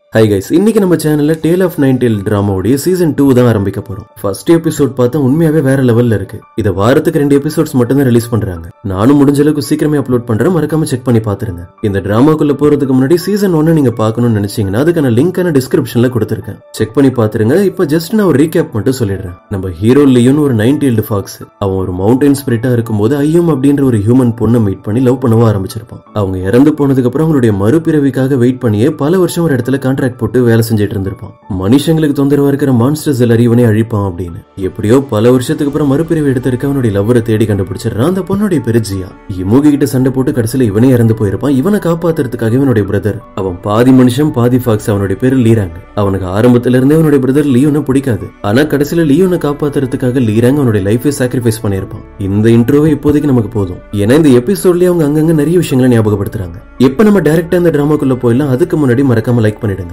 hi guys இன்னைக்கு நம்ம சேனல்ல டேல் ஆஃப் நைன் டேல் டிராமாவுடைய சீசன் டூ தான் ஆரம்பிக்க போறோம் ஃபர்ஸ்ட் எபிசோட் பார்த்தா உண்மையாவே வேற லெவல்ல இருக்கு இத வாரத்துக்கு ரெண்டு எபிசோட்ஸ் மட்டும் தான் ரிலீஸ் பண்றாங்க நானும் முடிஞ்ச அளவுக்கு சீக்கிரமே அப்லோட் பண்றேன் மறக்காம செக் பண்ணி பாத்துருங்க இந்த டிராமாக்குள்ள போறதுக்கு முன்னாடி சீசன் ஒன்னு நீங்க பார்க்கணும்னு நினைச்சீங்கன்னா அதுக்கான லிங்க் டிஸ்கிரிப்ஷன்ல கொடுத்துருக்கேன் செக் பண்ணி பாத்துருங்க இப்போ ஜஸ்ட் நான் ஒரு ரீகேப் மட்டும் சொல்லிடுறேன் நம்ம ஹீரோ லியோன் ஒரு நைன் டேல்டு ஃபாக்ஸ் அவன் ஒரு மவுண்டன் ஸ்பிரிட்டா இருக்கும்போது ஐயம் அப்படின்ற ஒரு ஹியூமன் பொண்ணை மீட் பண்ணி லவ் பண்ணவும் ஆரம்பிச்சிருப்பான் அவங்க இறந்து போனதுக்கு அப்புறம் அவங்களுடைய மறுபிறவிக்காக வெயிட் பண்ணியே பல வருஷம் ஒரு இடத்துல கான்ட்ராக்ட் போட்டு வேலை செஞ்சுட்டு இருந்திருப்பான் மனுஷங்களுக்கு தொந்தரவா இருக்கிற மான்ஸ்டர்ஸ் எல்லாரையும் இவனே அழிப்பான் அப்படின்னு எப்படியோ பல வருஷத்துக்கு அப்புறம் மறுபிறவி எடுத்திருக்க அவனுடைய லவ்வரை தேடி கண்டுபிடிச்சிடறான் அந்த பொண்ணுடைய பேரு ஜியா இமுகி கிட்ட சண்டை போட்டு கடைசியில இவனே இறந்து போயிருப்பான் இவனை காப்பாத்துறதுக்காக இவனுடைய பிரதர் அவன் பாதி மனுஷன் பாதி ஃபாக்ஸ் அவனுடைய பேரு லீராங் அவனுக்கு ஆரம்பத்துல இருந்தே அவனுடைய பிரதர் லியோனை பிடிக்காது ஆனா கடைசியில லியோனை காப்பாத்துறதுக்காக லீராங் அவனுடைய லைஃபை சாக்ரிஃபைஸ் பண்ணியிருப்பான் இந்த இன்ட்ரோவே இப்போதைக்கு நமக்கு போதும் ஏன்னா இந்த எபிசோட்லயே அவங்க அங்கங்க நிறைய விஷயங்களை ஞாபகப்படுத்துறாங்க இப்ப நம்ம டைரக்டா இந்த டிராமாக்குள்ள போயிடலாம் அதுக்கு முன்னாடி மறக்காம லைக் பண்ணிடுங்க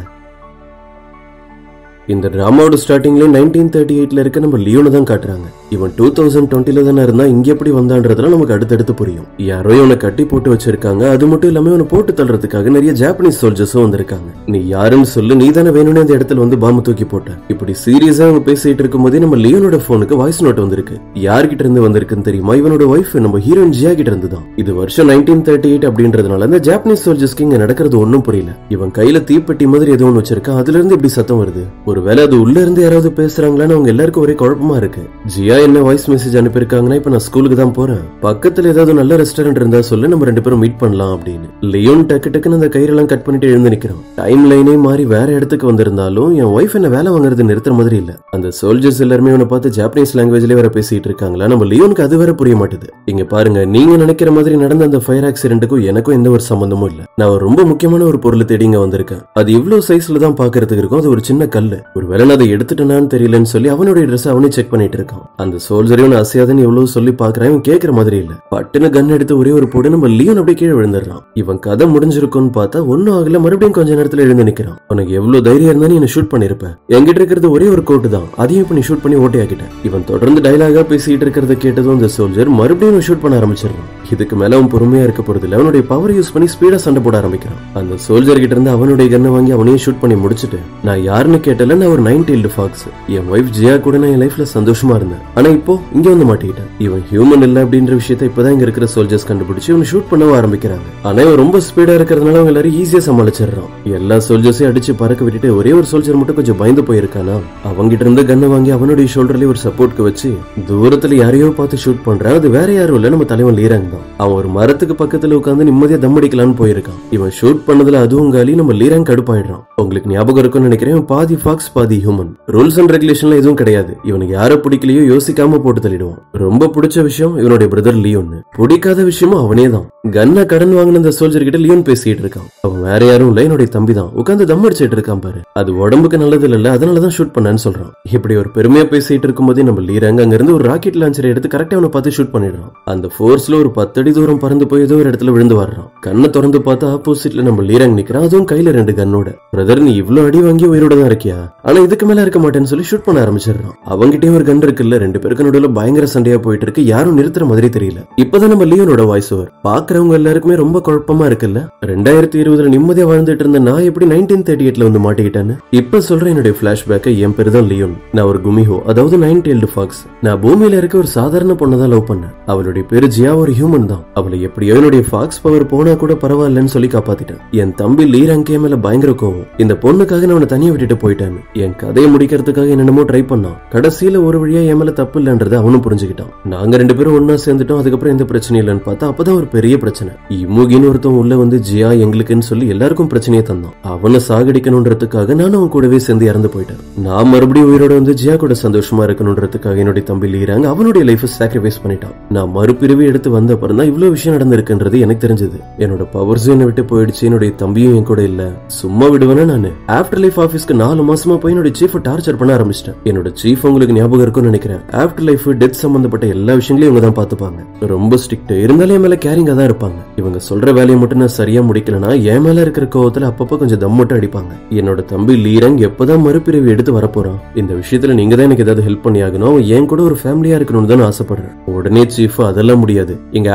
இந்த டிராமாவோட ஸ்டார்டிங்ல நைன்டீன் தேர்ட்டி எயிட்ல இருக்க நம்ம லியோனை தான் காட்டுறாங்க இவன் டூ தௌசண்ட் டுவெண்ட்டில தானே இருந்தா இங்க எப்படி வந்தான்றதுலாம் நமக்கு அடுத்தடுத்து புரியும் யாரோ இவனை கட்டி போட்டு வச்சிருக்காங்க அது மட்டும் இல்லாம இவனை போட்டு தள்ளுறதுக்காக நிறைய ஜாப்பனீஸ் சோல்ஜர்ஸும் வந்திருக்காங்க நீ யாருன்னு சொல்லு நீ தானே வேணும்னு அந்த இடத்துல வந்து பாம்பு தூக்கி போட்ட இப்படி சீரியஸா அவங்க பேசிட்டு இருக்கும் போதே நம்ம லியோனோட போனுக்கு வாய்ஸ் நோட் வந்திருக்கு யார்கிட்ட இருந்து வந்திருக்குன்னு தெரியுமா இவனோட ஒய்ஃப் நம்ம ஹீரோயின் ஜியா கிட்ட இருந்து தான் இது வருஷம் நைன்டீன் தேர்ட்டி எயிட் அப்படின்றதுனால அந்த ஜாப்பனீஸ் சோல்ஜர்ஸ்க்கு இங்க நடக்கிறது ஒன்னும் புரியல இவன் கையில தீப்பெட்டி மாதிரி ஏதோ ஒன்று வச்சிருக்கான் அதுல இருந்து இப்படி சத்தம் வருது ஒருவேளை அது உள்ள இருந்து யாராவது பேசுறாங்களான்னு அவங்க எல்லாருக்கும் ஒரே குழப்பமா இருக்கு ஜியா என்ன வாய்ஸ் மெசேஜ் அனுப்பியிருக்காங்கன்னா இப்ப நான் ஸ்கூலுக்கு தான் போறேன் பக்கத்துல ஏதாவது நல்ல ரெஸ்டாரண்ட் இருந்தா சொல்லு நம்ம ரெண்டு பேரும் மீட் பண்ணலாம் அப்படின்னு லியோன் டக்கு டக்குன்னு அந்த கயிறெல்லாம் கட் பண்ணிட்டு எழுந்து நிக்கிறான் டைம் லைனே மாறி வேற இடத்துக்கு வந்திருந்தாலும் என் ஒய்ஃப் என்ன வேலை வாங்குறது நிறுத்துற மாதிரி இல்ல அந்த சோல்ஜர்ஸ் எல்லாருமே இவனை பார்த்து ஜாப்பனீஸ் லாங்குவேஜ்ல வேற பேசிட்டு இருக்காங்களா நம்ம லியோனுக்கு அது வேற புரிய மாட்டுது இங்க பாருங்க நீங்க நினைக்கிற மாதிரி நடந்த அந்த ஃபயர் ஆக்சிடென்ட்டுக்கும் எனக்கும் எந்த ஒரு சம்பந்தமும் இல்ல நான் ஒரு ரொம்ப முக்கியமான ஒரு பொருளை தேடி இங்க வந்திருக்கேன் அது இவ்வளவு சைஸ்ல தான் பாக்குறதுக்கு இருக்கும் அது ஒரு சின்ன கல்லு ஒருவேளை நான் அதை எடுத்துட்டேனான்னு தெரியலன்னு சொல்லி அவனுடைய ட்ரெஸ் அவனே செக் பண்ணிட்டு இருக்கான் அந்த சோல்ஜரையும் நான் அசையாதுன்னு எவ்வளவு சொல்லி பாக்குறான் இவன் கேட்கற மாதிரி இல்ல பட்டுன்னு கன் எடுத்து ஒரே ஒரு போடு நம்ம லியோன் அப்படியே கீழே விழுந்துடுறான் இவன் கதை முடிஞ்சிருக்கும்னு பார்த்தா ஒன்னும் ஆகல மறுபடியும் கொஞ்ச நேரத்துல எழுந்து நிக்கிறான் உனக்கு எவ்வளவு தைரியம் இருந்தா நீ என்ன ஷூட் பண்ணிருப்ப என்கிட்ட இருக்கிறது ஒரே ஒரு கோட்டு தான் அதையும் இப்ப நீ ஷூட் பண்ணி ஓட்டையாக்கிட்ட இவன் தொடர்ந்து டைலாகா பேசிட்டு இருக்கிறத கேட்டதும் அந்த சோல்ஜர் மறுபடியும் ஷூட் பண்ண ஆரம்பிச்சிடறான் இதுக்கு மேல அவன் பொறுமையா இருக்க போறது இல்ல அவனுடைய பவர் யூஸ் பண்ணி ஸ்பீடா சண்டை போட ஆரம்பிக்கிறான் அந்த சோல்ஜர் கிட்ட இருந்து அவனுடைய கண்ணை வாங்கி அவனையும் ஷூட் பண்ணி முடிச்சுட்டு நான் யாருன்னு கேட்டல நான் ஒரு நைன் டெய்ல்டு ஃபாக்ஸ் என் ஒய்ஃப் ஜியா கூட நான் என் லைஃப்ல சந்தோஷமா இருந்தேன் ஆனா இப்போ இங்க வந்து மாட்டிக்கிட்டேன் இவன் ஹியூமன் இல்ல அப்படின்ற விஷயத்த இப்பதான் இங்க இருக்கிற சோல்ஜர்ஸ் கண்டுபிடிச்சு இவன் ஷூட் பண்ணவும் ஆரம்பிக்கிறாங்க ஆனா இவன் ரொம்ப ஸ்பீடா இருக்கிறதுனால அவங்க எல்லாரும் ஈஸியா சமாளிச்சிடுறான் எல்லா சோல்ஜர்ஸையும் அடிச்சு பறக்க விட்டுட்டு ஒரே ஒரு சோல்ஜர் மட்டும் கொஞ்சம் பயந்து போயிருக்கானா அவங்கிட்ட இருந்து கண்ணை வாங்கி அவனுடைய ஷோல்டர்லயே ஒரு சப்போர்ட்க்கு வச்சு தூரத்துல யாரையோ பார்த்து ஷூட் பண்றான் அது வேற யாரும் இல்ல நம்ம தலைவன் லீராங் தான் அவன் ஒரு மரத்துக்கு பக்கத்துல உட்காந்து நிம்மதியா தம் அடிக்கலாம்னு போயிருக்கான் இவன் ஷூட் பண்ணதுல அதுவும் காலி நம்ம லீராங் கடுப்பாயிடுறான் உங்களுக்கு ஞாபகம் இருக்கும்னு நினைக்கிறேன் இவன் பாதி ஃபாக்ஸ் பாதி ஹியூமன் ரூல்ஸ் அண்ட் ரெகுலேஷன்ல எதுவும் கிடையாது இவனுக்கு யாரை பிடிக்கலையோ யோசிக்காம போட்டு தள்ளிடுவான் ரொம்ப பிடிச்ச விஷயம் இவனுடைய பிரதர் லியோன் பிடிக்காத விஷயமும் அவனே தான் கன்னை கடன் வாங்கின அந்த சோல்ஜர் கிட்ட லியோன் பேசிட்டு இருக்கான் அவன் வேற யாரும் இல்ல என்னுடைய தம்பி தான் உட்காந்து தம் அடிச்சிட்டு இருக்கான் பாரு அது உடம்புக்கு நல்லது இல்ல அதனாலதான் ஷூட் பண்ணான்னு சொல்றான் இப்படி ஒரு பெருமையா பேசிட்டு இருக்கும்போதே நம்ம லீராங்க அங்க இருந்து ஒரு ராக்கெட் லான்ச்சரை எடுத்து கரெக்டா அவனை பார்த்து ஷூட் பண்ணிடுறான் அந்த ஃபோர்ஸ்ல ஒரு பத்தடி தூரம் பறந்து போய் ஏதோ ஒரு இடத்துல விழுந்து வர்றான் கண்ணை திறந்து பார்த்தா ஆப்போசிட்ல நம்ம லீராங் நிக்கிறான் அதுவும் கையில ரெண்டு கன்னோட பிரதர் நீ இவ்வளவு அடி வாங்கி உயிரோட தான் இருக்கியா ஆனா இதுக்கு மேல இருக்க மாட்டேன்னு சொல்லி ஷூட் பண்ண ஆரம்பிச்சிடுறான் அவங்கிட்டயும் ஒரு கன் இருக்குல்ல ரெண்டு பேருக்கு நடுவுல பயங்கர சண்டையா போயிட்டு இருக்கு யாரும் நிறுத்துற மாதிரி தெரியல இப்பதான் நம்ம லியோனோட வாய்ஸ் ஓவர் பாக்குறவங்க எல்லாருக்குமே ரொம்ப குழப்பமா இருக்குல்ல ரெண்டாயிரத்தி இருபதுல நிம்மதியா வாழ்ந்துட்டு இருந்த நான் எப்படி நைன்டீன் தேர்ட்டி எயிட்ல வந்து மாட்டிக்கிட்டேன்னு இப்ப சொல்றேன் என்னுடைய பிளாஷ்பேக்கை என் பேரு தான் லியோன் நான் ஒரு குமிஹோ அதாவது நைன் டெய்ல்டு ஃபாக்ஸ் நான் பூமியில இருக்க ஒரு சாதாரண பொண்ணை தான் லவ் பண்ணேன் அவளுடைய பேரு ஜியா ஒரு ஹியூமன் தான் அவளை எப்படியோ என்னுடைய ஃபாக்ஸ் பவர் போனா கூட பரவாயில்லன்னு சொல்லி காப்பாத்திட்டேன் என் தம்பி லீரங்கே மேல பயங்கர கோவம் இந்த பொண்ணுக்காக நான் அவனை தனியா விட்டுட்டு போயிட்டேன் என் கதையை முடிக்கிறதுக்காக என்னென்னமோ ட்ரை பண்ணான் கடைசியில ஒரு வழியா என் மேல தப்பு இல்லன்றதை அவனும் புரிஞ்சுக்கிட்டான் நாங்க ரெண்டு பேரும் ஒன்னா சேர்ந்துட்டோம் அதுக்கப்புறம் எந்த பிரச்சனையும் இல்லைன்னு பார்த்தா அப்பதான் ஒரு பெரிய பிரச்சனை இமுகின்னு ஒருத்தன் உள்ள வந்து ஜியா எங்களுக்குன்னு சொல்லி எல்லாருக்கும் பிரச்சனையை தந்தான் அவனை சாகடிக்கணுன்றதுக்காக நானும் அவன் கூடவே சேர்ந்து இறந்து போயிட்டேன் நான் மறுபடியும் உயிரோட வந்து ஜியா கூட சந்தோஷமா இருக்கணுன்றதுக்காக என்னுடைய தம்பி லீராங்க அவனுடைய லைஃப் சாக்ரிஃபைஸ் பண்ணிட்டான் நான் மறுபிரிவு எடுத்து வந்த அப்புறம் தான் இவ்வளவு விஷயம் நடந்திருக்குன்றது எனக்கு தெரிஞ்சது என்னோட பவர்ஸும் என்னை விட்டு போயிடுச்சு என்னுடைய தம்பியும் என் கூட இல்ல சும்மா விடுவேனா நானு ஆஃப்டர் லைஃப் ஆபீஸ்க்கு நாலு மாசமா போய் என்னோட சீஃப் டார்ச்சர் பண்ண ஆரம்பிச்சிட்டேன் என்னோட சீஃப் உங்களுக்கு ஞாபகம் இருக்கும்னு நினைக்கிறேன் ஆஃப்டர் லைஃப் டெத் சம்பந்தப்பட்ட எல்லா விஷயங்களையும் இவங்க தான் பாத்துப்பாங்க ரொம்ப ஸ்ட்ரிக்ட் இருந்தாலும் என் மேல கேரிங்கா தான் இருப்பாங்க இவங்க சொல்ற வேலையை மட்டும் நான் சரியா முடிக்கலனா என் மேல இருக்கிற கோவத்துல அப்பப்ப கொஞ்சம் தம் மட்டும் அடிப்பாங்க என்னோட தம்பி லீரங் எப்பதான் மறுபிறவி எடுத்து வரப்போறான் இந்த விஷயத்துல நீங்க தான் எனக்கு ஏதாவது ஹெல்ப் பண்ணி ஆகணும் அவன் என் கூட ஒரு ஃபேமிலியா இருக்கணும்னு தான் நான் ஆசைப்படுறேன் உடனே சீஃப் அதெல்லாம் முடியாது எங்க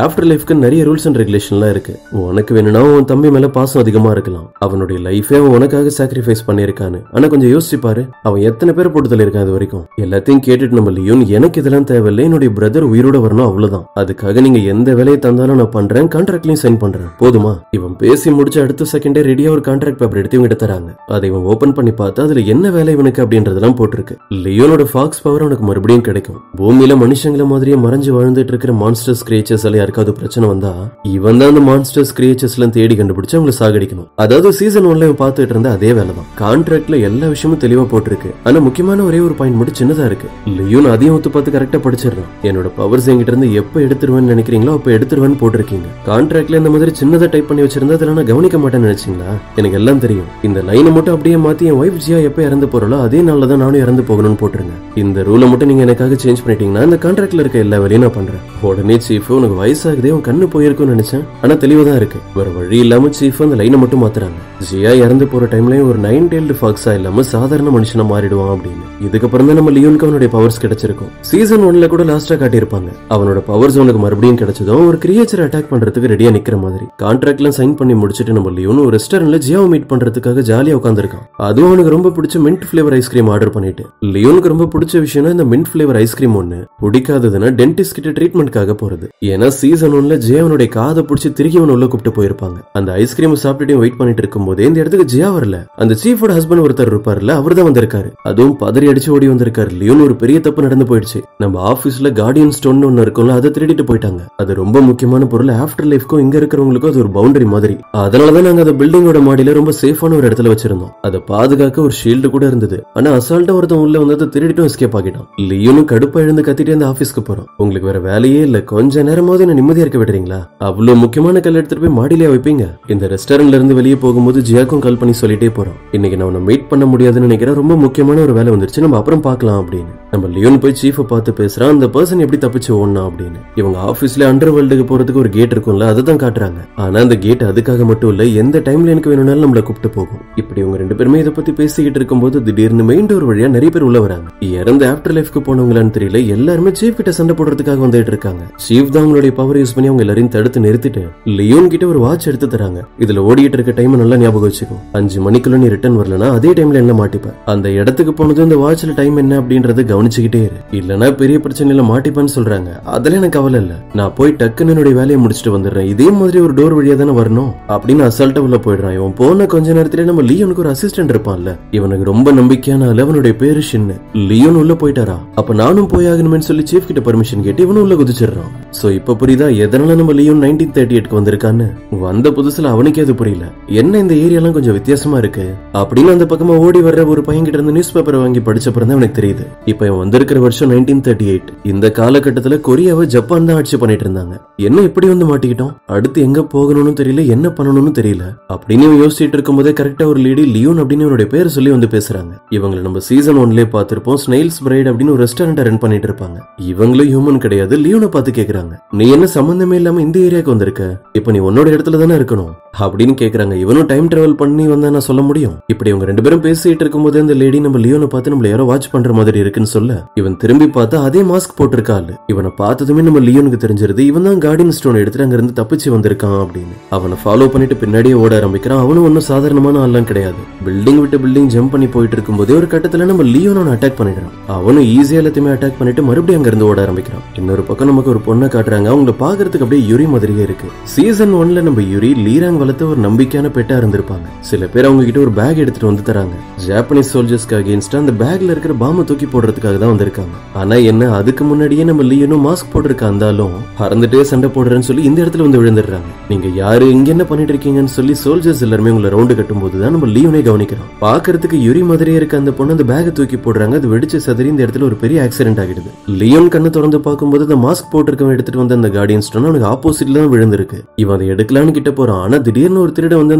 ஆஃப்டர் லைஃப்க்கு நிறைய ரூல்ஸ் அண்ட் ரெகுலேஷன்லாம் இருக்கு உனக்கு வேணும்னா உன் தம்பி மேல பாசம் அதிகமா இருக்கலாம் அவனுடைய லைஃபே அவன் உனக்காக சாக்ரிஃபைஸ் பண்ணியிருக்கான்னு ஆனா கொஞ்சம் யோசிச்சு பாரு அவன் எத்தனை பேர் போட்டு தள்ளியிருக்கான் இது வரைக்கும் எல்லாத்தையும் கேட்டுட்டு நம்ம லியோன் எனக்கு இதெல்லாம் தேவையில்லை என்னுடைய பிரதர் உயிரோட வரணும் அவ்வளவுதான் அதுக்காக நீங்க எந்த வேலையை தந்தாலும் நான் பண்றேன் கான்ட்ராக்ட்லயும் சைன் பண்றேன் போதுமா இவன் பேசி முடிச்ச அடுத்த செகண்டே ரெடியா ஒரு கான்ட்ராக்ட் பேப்பர் எடுத்து இவங்க தராங்க அதை இவன் ஓபன் பண்ணி பார்த்தா அதுல என்ன வேலை இவனுக்கு அப்படின்றதெல்லாம் போட்டிருக்கு லியோனோட ஃபாக்ஸ் பவர் அவனுக்கு மறுபடியும் கிடைக்கும் பூமியில மனுஷங்கள மாதிரியே மறைஞ்சு வாழ்ந்துட்டு இருக்கிற மான்ஸ்டர்ஸ் கிரியேச்சர்ஸ் எல்லாம் யாருக்காவது பிரச்சனை வந்தா இவன் தான் அந்த மான்ஸ்டர்ஸ் கிரியேச்சர்ஸ் எல்லாம் தேடி கண்டுபிடிச்சு அவங்களை சாகடிக்கணும் அதாவது சீசன் ஒன்ல இவன் பார்த்துட்டு இருந்த அதே வேலை தான் கான்ட்ராக்ட்ல எல்லா விஷயமும் தெளிவா போட்டிருக்கு ஆனா முக்கியமான ஒரே ஒரு பாயிண்ட் மட்டும் சின்னதா இருக்கு லியோன் அதையும் ஒத்து பார்த்து கரெக்டா படிச்சிடறான் என்னோட பவர்ஸ் என்கிட்ட இருந்து எப்ப எடுத்துருவேன்னு நினைக்கிறீங்களோ அப்ப எடுத்துருவேன்னு போட்டிருக்கீங்க கான்ட்ராக்ட்ல இந்த மாதிரி சின்னதா டைப் பண்ணி வச்சிருந்தா அதெல்லாம் நான் கவனிக்க மாட்டேன்னு நினைச்சீங்களா எனக்கு எல்லாம் தெரியும் இந்த லைனை மட்டும் அப்படியே மாத்தி என் ஒய்ஃப் ஜியா எப்ப இறந்து போறாளோ அதே நாள்ல தான் நானும் இறந்து போகணும்னு போட்டுருங்க இந்த ரூலை மட்டும் நீங்க எனக்காக சேஞ்ச் பண்ணிட்டீங்கன்னா இந்த கான்ட்ராக்ட்ல இருக்க எல்லா வேலையும் நான் பண்றேன் உடனே சீஃப் உனக்கு வயசாகுதே உன் கண்ணு போயிருக்கும்னு நினைச்சேன் ஆனா தெளிவா தான் இருக்கு வேற வழி இல்லாம சீஃப் அந்த லைனை மட்டும் மாத்துறாங்க ஜியா இறந்து போற டைம்லயும் ஒரு நைன் டெய்ல்டு ஃபாக்ஸா இல்லாம சாதாரண மனுஷனா மாறிடுவான் அப்படின்னு இதுக்கப்புறம் தான் நம்ம லியோனுக்கு அவனுடைய பவர்ஸ் கிடைச்சிருக்கும் சீசன் ஒன்ல கூட லாஸ்டா காட்டியிருப்பாங்க அவனோட பவர்ஸ் அவனுக்கு மறுபடியும் கிடைச்சதும் ஒரு கிரியேச்சர் அட்டாக் பண்றதுக்கு ரெடியா நிக்கிற மாதிரி கான்ட்ராக்ட்லாம் சைன் பண்ணி முடிச்சிட்டு நம்ம லியோன் ஒரு ரெஸ்டாரண்ட்ல ஜியாவை மீட் பண்றதுக்காக ஜாலியா உட்காந்துருக்கான் அதுவும் அவனுக்கு ரொம்ப பிடிச்ச மின்ட் ஃபிளேவர் ஐஸ்கிரீம் ஆர்டர் பண்ணிட்டு லியோனுக்கு ரொம்ப பிடிச்ச விஷயம்னா இந்த மின்ட் ஃபிளேவர் ஐஸ்கிரீம் ஒண்ணு பிடிக்காததுன்னா டென்டிஸ்ட் கிட்ட ட்ரீட்மெண்ட்காக போறது ஏன்னா சீசன் ஒன்ல ஜே அவனுடைய காதை பிடிச்சி திரும்பி அவன் உள்ள கூப்பிட்டு போயிருப்பாங்க அந்த ஐஸ்கிரீம் சாப்பிட்டுட்டு வெயிட் பண்ணிட்டு இருக்கும்போதே இந்த இடத்துக்கு ஜியா வரல அந்த சீஃபோட ஹஸ்பண்ட் ஒருத்தர் இருப்பார்ல அவர் தான் வந்திருக்காரு அதுவும் பதறி அடிச்சு ஓடி வந்திருக்காரு லியோன் ஒரு பெரிய தப்பு நடந்து போயிடுச்சு நம்ம ஆபீஸ்ல கார்டியன் ஸ்டோன் ஒன்னு இருக்கும்ல அதை திருடிட்டு போயிட்டாங்க அது ரொம்ப முக்கியமான பொருள் ஆஃப்டர் லைஃப்க்கும் இங்க இருக்கிறவங்களுக்கும் அது ஒரு பவுண்டரி மாதிரி அதனாலதான் நாங்க அந்த பில்டிங்கோட மாடியில ரொம்ப சேஃபான ஒரு இடத்துல வச்சிருந்தோம் அதை பாதுகாக்க ஒரு ஷீல்டு கூட இருந்தது ஆனா அசால்ட்டா ஒருத்தன் உள்ள வந்ததை திருடிட்டும் எஸ்கேப் ஆகிட்டான் லியோனும் கடுப்பா எழுந்து கத்திட்டே அந்த ஆபீஸ்க்கு போறோம் உங்களுக்கு வேற வேலையே இல்ல கொஞ்ச நேரமாவது என்ன நிம்மதியா இருக்க விடுறீங்களா அவ்வளவு முக்கியமான கல் எடுத்துட்டு போய் மாடியிலே வைப்பீங்க இந்த ரெஸ்டாரண்ட்ல இருந்து வெளியே போகும்போது ஜியாக்கும் கால் பண்ணி சொல்லிட்டே போறோம் இன்னைக்கு நான் உன்னை மீட் பண்ண முடியாதுன்னு நினைக்கிறேன் ரொம்ப முக்கியமான ஒரு வேலை வந்துருச்சு நம்ம அப்புறம் பார்க்கலாம் அப்படின்னு நம்ம லியோன் போய் சீஃபை பார்த்து பேசுறான் அந்த பர்சன் எப்படி தப்பிச்சு ஓடனா அப்படின்னு இவங்க ஆபீஸ்ல அண்டர் வேர்ல்டுக்கு போறதுக்கு ஒரு கேட் இருக்கும்ல அதை தான் காட்டுறாங்க ஆனா அந்த கேட் அதுக்காக மட்டும் இல்ல எந்த டைம்ல எனக்கு வேணும்னாலும் நம்மள கூப்பிட்டு போகும் இப்படி இவங்க ரெண்டு பேருமே இதை பத்தி பேசிக்கிட்டு இருக்கும்போது திடீர்னு மெயின் டோர் வழியா நிறைய பேர் உள்ள வராங்க இறந்த ஆஃப்டர் லைஃப்க்கு போனவங்களான்னு தெரியல எல்லாருமே சீஃப் கிட்ட சண்டை போடுறதுக்காக வந்துட்டு இருக்காங்க சீஃப் தான் அவங்களுடைய பவர் யூஸ் பண்ணி அவங்க எல்லாரையும் தடுத்து நிறுத்திட்டு லியோன் கிட்ட ஒரு வாட்ச் எடுத்து தராங்க இதுல ஓடிட்டு இருக்க டைம் நல்லா ஞாபகம் வச்சுக்கோ அஞ்சு மணிக்குள்ள நீ ரிட்டர்ன் வரலனா அதே டைம்ல என்ன மாட்டிப்ப அந்த இடத்துக்கு போனது இந்த வாட்ச்ல டைம் என்ன அப்படின்றத கவனிச்சுக்கிட்டே இரு இல்லனா பெரிய பிரச்சனையில மாட்டிப்பேன்னு சொல்றாங்க அதெல்லாம் எனக்கு கவலை இல்ல நான் போய் டக்குன்னு என்னுடைய வேலையை முடிச்சுட்டு வந்துடுறேன் இதே மாதிரி ஒரு டோர் வழியா தானே வரணும் அப்படின்னு அசால்ட்டா உள்ள போயிடுறான் இவன் போன கொஞ்ச நேரத்துல நம்ம லியோனுக்கு ஒரு அசிஸ்டன்ட் இருப்பான்ல இவனுக்கு ரொம்ப நம்பிக்கையான ஆளு அவனுடைய பேரு ஷின்னு லியோன் உள்ள போயிட்டாரா அப்ப நானும் போய் ஆகணும்னு சொல்லி சீஃப் கிட்ட பர்மிஷன் கேட்டு இவனும் உள்ள குதிச்சிடுறான் சோ இப்ப புரியுதா எதனால நம்ம லியோன் நைன்டீன் தேர்ட்டி எயிட்க்கு வந்திருக்கான்னு வந்த புதுசுல அவனுக்கே அது புரியல என்ன இந்த ஏரியாலாம் கொஞ்சம் வித்தியாசமா இருக்கு அப்படின்னு அந்த பக்கமா ஓடி வர்ற ஒரு பையன் கிட்ட இருந்து நியூஸ் பேப்பர் வாங்கி படிச்சப்பறம் தான் எனக்கு தெரியுது இப்ப இவன் வந்திருக்கிற வருஷம் நைன்டீன் தேர்ட்டி எயிட் இந்த காலகட்டத்துல கொரியாவை ஜப்பான் தான் ஆட்சி பண்ணிட்டு இருந்தாங்க என்ன இப்படி வந்து மாட்டிக்கிட்டோம் அடுத்து எங்க போகணும்னு தெரியல என்ன பண்ணணும்னு தெரியல அப்படின்னு இவன் யோசிச்சுட்டு இருக்கும்போதே கரெக்டா ஒரு லேடி லியோன் அப்படின்னு இவனுடைய பேர் சொல்லி வந்து பேசுறாங்க இவங்களை நம்ம சீசன் ஒன்லயே பார்த்திருப்போம் ஸ்னைல்ஸ் பிரைட் அப்படின்னு ஒரு ரெஸ்டாரண்ட் ரன் பண்ணிட்டு இருப்பாங்க இவங்களும் ஹியூமன் கிடையாது லியோனை பார்த்து கேக்குறாங்க நீ என்ன சம்பந்தமே இல்லாம இந்த ஏரியாக்கு வந்திருக்க இப்ப நீ உன்னோட இடத்துல தானே இருக்கணும் அப்படின்னு கேக்குறாங்க இவனும் டைம் டிராவல் பண்ணி வந்தா நான் சொல்ல முடியும் இப்படி இவங்க ரெண்டு பேரும் பேசிட்டு இருக்கும்போது அந்த லேடி நம்ம லியோனை பார்த்து நம்மள யாரோ வாட்ச் பண்ற மாதிரி இருக்குன்னு சொல்ல இவன் திரும்பி பார்த்தா அதே மாஸ்க் போட்டிருக்காள் இவனை பார்த்ததுமே நம்ம லியோனுக்கு தெரிஞ்சிருது இவன் தான் கார்டியன் ஸ்டோன் எடுத்துட்டு அங்க இருந்து தப்பிச்சு வந்திருக்கான் அப்படின்னு அவனை ஃபாலோ பண்ணிட்டு பின்னாடியே ஓட ஆரம்பிக்கிறான் அவனும் ஒன்னும் சாதாரணமான ஆள்லாம் கிடையாது பில்டிங் விட்டு பில்டிங் ஜம்ப் பண்ணி போயிட்டு இருக்கும்போதே ஒரு கட்டத்துல நம்ம லியோன் அவனை அட்டாக் பண்ணிடுறான் அவனும் ஈஸியா எல்லாத்தையுமே அட்டாக் பண்ணிட்டு மறுபடியும் அங்க இருந்து ஓட ஆரம்பிக்கிறான் இன்னொரு பக்கம் நமக்கு ஒரு பொண்ணை காட்டுறாங்க அவங்கள பாக்குறதுக்கு அப்படியே யுரி மாதிரியே இருக்கு சீசன் ஒன்ல நம்ம யுரி லீராங் வளர்த்த ஒரு நம்பிக்கையான பெட்டா இருந்திருப்பாங்க சில பேர் அவங்க கிட்ட ஒரு பேக் எடுத்துட்டு வந்து தராங்க ஜாப்பனீஸ் சோல்ஜர்ஸ்க்கு அகேன்ஸ்டா அந்த பேக்ல இருக்கிற பாம்பை தூக்கி போடுறதுக்காக தான் வந்திருக்காங்க ஆனா என்ன அதுக்கு முன்னாடியே நம்ம லியோனும் மாஸ்க் போட்டிருக்க இருந்தாலும் பறந்துட்டே சண்டை போடுறேன்னு சொல்லி இந்த இடத்துல வந்து விழுந்துடுறாங்க நீங்க யாரு இங்க என்ன பண்ணிட்டு இருக்கீங்கன்னு சொல்லி சோல்ஜர்ஸ் எல்லாருமே உங்களை ரவுண்டு கட்டும் போதுதான் நம்ம லியோனே கவனிக்கிறோம் பாக்குறதுக்கு யுரி மாதிரியே இருக்க அந்த பொண்ணு அந்த பேக்கை தூக்கி போடுறாங்க அது வெடிச்சு சதறி இந்த இடத்துல ஒரு பெரிய ஆக்சிடென்ட் ஆகிடுது லியோன் கண்ணு திறந்து பார்க்கும்போது அந்த மாஸ்க் போட்டிருக்கவன் எடுத்துட்டு வந்த அந்த கார்டியன் ஸ்டோன் அவனுக்கு ஆப்போசிட்ல தான் விழுந்திருக்கு இவன் அதை எடுக்கலான்னு கிட்ட போறான் ஆனா திடீர்னு ஒரு திருட வந்து அந்த ஸ்டோன்